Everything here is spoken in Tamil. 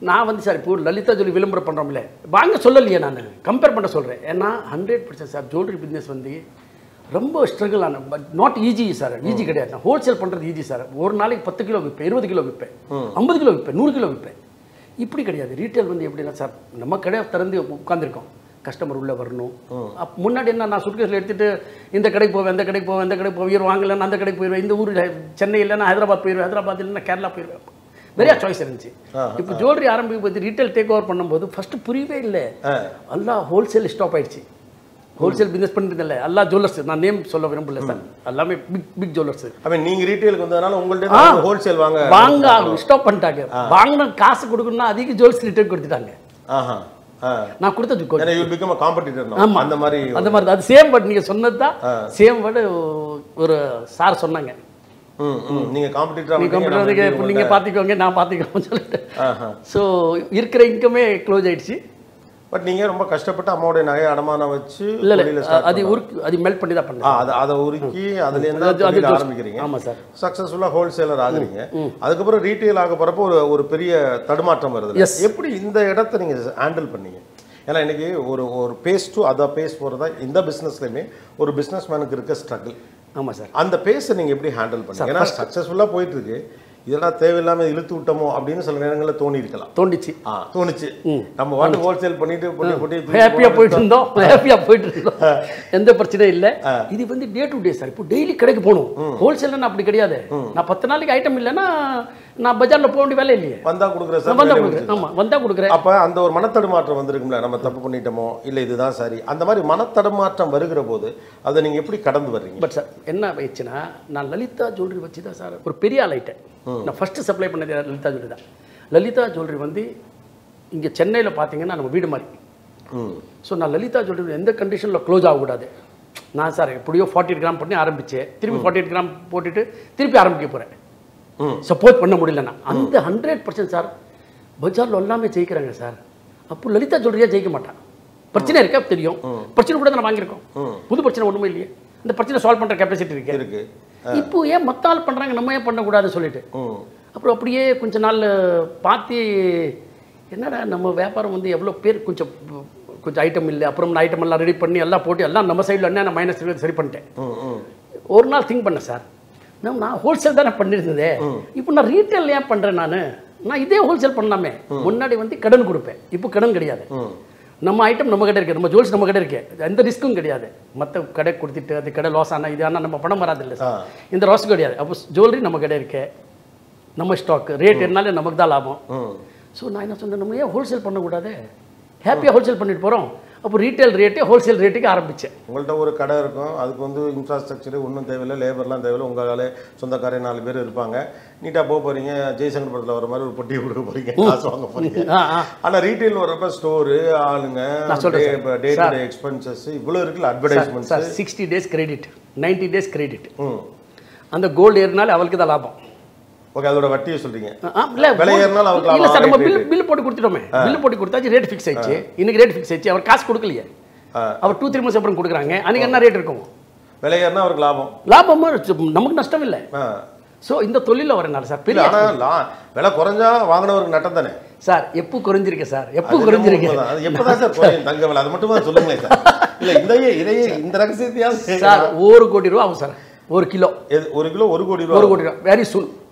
நான் வந்து சார் இப்போ லலிதா ஜுவல்லரி விளம்பரம் பண்ணுறோம்ல வாங்க சொல்லலையே நான் கம்பேர் பண்ண சொல்கிறேன் ஏன்னா hundred percent sir jewellery business வந்து ரொம்ப ஸ்ட்ரகிள் ஆன but not easy sir easy கிடையாது நான் ஹோல்சேல் பண்ணுறது ஈஸி சார் ஒரு நாளைக்கு பத்து கிலோ விற்பேன் இருபது கிலோ விற்பேன் ஐம்பது கிலோ விற்பேன் நூறு கிலோ விற்பேன் இப்படி கிடையாது ரீட்டைல் வந்து எப்படின்னா சார் நம்ம கடை திறந்து உட்காந்துருக்கோம் கஸ்டமர் உள்ளே வரணும் அப் முன்னாடி என்ன நான் சுட்கேஸில் எடுத்துட்டு இந்த கடைக்கு போவேன் இந்த கடைக்கு போவேன் இந்த கடைக்கு போவேன் இவர் வாங்கலைன்னா அந்த கடைக்கு போயிடுவேன் இந்த ஊரில் சென்னை இல்லைன்னா ஹைதராபாத் போயிடுவேன் ஹைதராபாத் இல்லைன்னா கேரளா போயிடுவேன் நிறையா சாய்ஸ் இருந்துச்சு இப்போ ஜுவல்லரி ஆரம்பிக்கும் போது ரீட்டைல் டேக் ஓவர் பண்ணும்போது ஃபர்ஸ்ட் புரியவே இல்லை எல்லாம் ஹோல்சேல் ஸ்டாப் ஆயிடுச்சு ஹோல்சேல் பிஸ்னஸ் பண்ணுறதில்ல எல்லா ஜுவல்லர்ஸ் நான் நேம் சொல்ல விரும்பல சார் எல்லாமே big big jewellers I mean நீங்க ரீட்டைலுக்கு வந்ததுனால உங்கள்ட்ட ஹோல்சேல் வாங்க வாங்க ஸ்டாப் பண்ணிட்டாங்க வாங்கின காசு கொடுக்கணும்னா அதிக ஜுவல்ஸ் ரிட்டர்ன் கொடுத்துட்டாங்க ஆஹா ஆ. நான் கொடுத்தது கொ- ஏன்னா யூ பிகம் அ காம்படிட்டர் ஆமா. அந்த மாதிரி அந்த மாதிரி தான். அது சேம் வேர்ட் நீங்கள் சொன்னது தான் சேம் வேர்டு ஒரு சார் சொன்னாங்க ம், ம். நீங்க காம்படிட்டர் நீ கம்ப்யூட்டர் இப்போ நீங்கள் பார்த்துக்கோங்க நான் பார்த்துக்கோன்னு சொல்லிட்டு ஆஹா ஸோ இருக்கிற இன்கமே க்ளோஸ் ஆயிடுச்சு பட் நீங்க ரொம்ப கஷ்டப்பட்டு அம்மாவுடைய நகையை அடமானம் வச்சு இல்லை தொழிலை இல்லை start அது உருக்கு அது மெல்ட் பண்ணி தான் ஆ, பண்ணேன் அதை அதை உருக்கி அதுல இருந்து அது- அது தொழில் just- ஆரம்பிக்கிறீங்க ஆமா சார் சக்சஸ்ஃபுல்லா ஹோல்சேலர் ஆகுறீங்க அதுக்கப்புறம் ரீட்டைல் ஆக போறப்போ ஒரு ஒரு பெரிய தடுமாற்றம் வருது Yes. எப்படி இந்த இடத்த நீங்க ஹேண்டில் பண்ணீங்க ஏன்னா இன்னைக்கு ஒரு ஒரு பேஸ் டு அதை பேஸ் போறதா இந்த பிசினஸ்லயுமே ஒரு பிசினஸ் மேனுக்கு இருக்க ஸ்ட்ரகிள் ஆமாம் சார் அந்த பேஸை நீங்க எப்படி ஹேண்டில் பண்ணீங்க ஏன்னா சக்சஸ்ஃபுல்லா போயிட்டு இருக்கு இதெல்லாம் தேவையில்லாம இழுத்து விட்டோமோ அப்படின்னு சில நேரங்களில் தோணி இருக்கலாம் தோண்டிச்சு ஆ தோணுச்சு நம்ம வாட்டு ஹோல்சேல் பண்ணிட்டு பண்ணி போட்டு ஹாப்பியாக போயிட்டு இருந்தோம் ஹாப்பியாக போயிட்டு இருந்தோம் எந்த பிரச்சனையும் இல்லை இது வந்து டே டு டே சார் இப்போ டெய்லி கடைக்கு போகணும் ஹோல்சேலில் நான் அப்படி கிடையாது நான் பத்து நாளைக்கு ஐட்டம் இல்லைன்னா நான் பஜாரில் போக வேண்டிய வேலை இல்லையே வந்தா கொடுக்குற நான் வந்தா சார் கொடுக்குறேன் ஆமாம் வந்தா கொடுக்குறேன் அப்ப அந்த ஒரு மனத்தடுமாற்றம் வந்திருக்கும்ல நம்ம தப்பு பண்ணிட்டோமோ இல்ல இதுதான் சரி அந்த மாதிரி மனத்தடுமாற்றம் வருகிற போது அதை நீங்க எப்படி கடந்து வர்றீங்க பட் சார் என்ன ஆயிடுச்சுன்னா நான் லலிதா ஜுவல்லரி வச்சு தான் சார் ஒரு பெரிய ஆள் ஆயிட்டேன் நான் ஃபஸ்ட்டு சப்ளை பண்ணது லலிதா ஜுவல்லரி தான் லலிதா ஜுவல்லரி வந்து இங்கே சென்னையில் பார்த்தீங்கன்னா நம்ம வீடு மாதிரி ம் ஸோ நான் லலிதா ஜுவல்லரி எந்த கண்டிஷனில் க்ளோஸ் ஆகக்கூடாது நான் சார் எப்படியோ ஃபார்ட்டி எயிட் கிராம் பண்ணி ஆரம்பிச்சேன் திருப்பி ஃபார்ட்டி எயிட் கிராம் போட்டுட்டு திருப்பி ஆரம்பிக்க போகிறேன் ம். சப்போர்ட் பண்ண முடியலன்னா அந்த ஹண்ட்ரட் பர்சன்ட் சார் பஜாரில் எல்லாமே ஜெயிக்கிறாங்க சார் அப்போ லலிதா ஜுவல்லரியாக ஜெயிக்க மாட்டான் பிரச்சனை இருக்கா தெரியும் பிரச்சனை கூட நான் வாங்கியிருக்கோம் புது பிரச்சனை ஒன்றுமே இல்லையே இந்த பிரச்சனை சால்வ் பண்ணுற கெப்பாசிட்டி இருக்கு இருக்கு இப்போ ஏன் மத்த ஆள் பண்ணுறாங்க நம்ம ஏன் பண்ணக்கூடாதுன்னு சொல்லிட்டு ம் அப்புறம் அப்படியே கொஞ்ச நாள் பார்த்து என்னடா நம்ம வியாபாரம் வந்து எவ்வளோ பேர் கொஞ்சம் கொஞ்சம் ஐட்டம் இல்லை அப்புறம் ஐட்டம் எல்லாம் ரெடி பண்ணி எல்லாம் போட்டு எல்லாம் நம்ம சைடில் என்ன நான் மைனஸ் சரி பண்ணிட்டேன் ம் ம் ஒரு நாள் திங்க் பண்ணேன் சார் நான் நான் ஹோல்சேல் தானே பண்ணியிருந்ததே இப்போ நான் ரீட்டைல் ஏன் பண்ணுறேன் நான் நான் இதே ஹோல்சேல் பண்ணலாமே முன்னாடி வந்து கடன் கொடுப்பேன் இப்போ கடன் கிடையாது நம்ம ஐட்டம் நம்ம கடை இருக்கு நம்ம ஜுவல்ஸ் நம்ம கடை இருக்கு எந்த ரிஸ்க்கும் கிடையாது மற்ற கடை கொடுத்துட்டு அது கடை லாஸ் ஆனால் இது ஆனால் நம்ம பணம் வராது இல்லை சார் இந்த லாஸ் கிடையாது அப்போ ஜுவல்லரி நம்ம கடை இருக்கு நம்ம ஸ்டாக் ரேட் என்னாலே நமக்கு தான் லாபம் ம் ஸோ நான் என்ன சொன்னேன் நம்ம ஏன் ஹோல்சேல் பண்ணக்கூடாது ஹாப்பியாக ஹோல்சேல் பண்ணிட்டு போகிறோம் அப்போ ரீட்டைல் ரேட்டே ஹோல்சேல் ரேட்டுக்கு ஆரம்பித்தேன் உங்கள்ட்ட ஒரு கடை இருக்கும் அதுக்கு வந்து இன்ஃப்ராஸ்ட்ரக்சர் ஒன்றும் தேவையில்லை லேபர்லாம் தேவையில்லை உங்களால் சொந்தக்காரே நாலு பேர் இருப்பாங்க நீட்டாக போக போகிறீங்க ஜெய்சங்கர் படத்தில் வர மாதிரி ஒரு பொட்டியை கொடுக்க போகிறீங்க காசு வாங்க போகிறீங்க ஆ ஆ ஆனால் ரீட்டைல் வரப்ப ஸ்டோரு ஆளுங்க நான் சொல்றேன் டே டே டு டே எக்ஸ்பென்சஸ் இவ்வளோ இருக்குல்ல advertisements sir sixty days credit ninety days credit ம் அந்த கோல்டு ஏறினாலே அவளுக்கு தான் லாபம் ஓகே அதோட வட்டியை சொல்றீங்க ஆ, இல்ல விலை ஏறினாலும் அவருக்கு இல்ல லாபம் சார் நம்ம rate பில் பில் போட்டு கொடுத்துட்டோமே பில் போட்டு கொடுத்தாச்சு ரேட் ஃபிக்ஸ் ஆயிடுச்சு இன்னைக்கு ரேட் ஃபிக்ஸ் ஆயிடுச்சு அவர் காசு கொடுக்கலையே ஆ. அவர் டூ த்ரீ மந்த்ஸ் அப்புறம் கொடுக்குறாங்க அன்னைக்கு என்ன ரேட் இருக்கும் விலை ஏறினா அவருக்கு லாபம் லாபமும் இருக்கு. நமக்கு நஷ்டம் இல்லை ஆ ஸோ இந்த தொழிலில் வரனால சார் இல்ல பெரிய ஆனா லா- விலை குறைஞ்சா வாங்கினவருக்கு நட்டம் தானே சார் எப்போ குறைஞ்சிருக்கு சார் எப்போ அது என்னமோ குறைஞ்சிருக்கு உண்மைதான். அது எப்பதான் சார் குறையும் தங்க விலை அது மட்டும் தான் சொல்லுங்களேன் சார் இல்ல இதையே இதையே இந்த ரகசியத்தையாவது சார் ஒரு கோடி ரூபா ஆகும் சார் ஒரு கிலோ எது- ஒரு கிலோ ஒரு கோடி ஒரு ரூபா கோடி ரூபா வெரி சூன்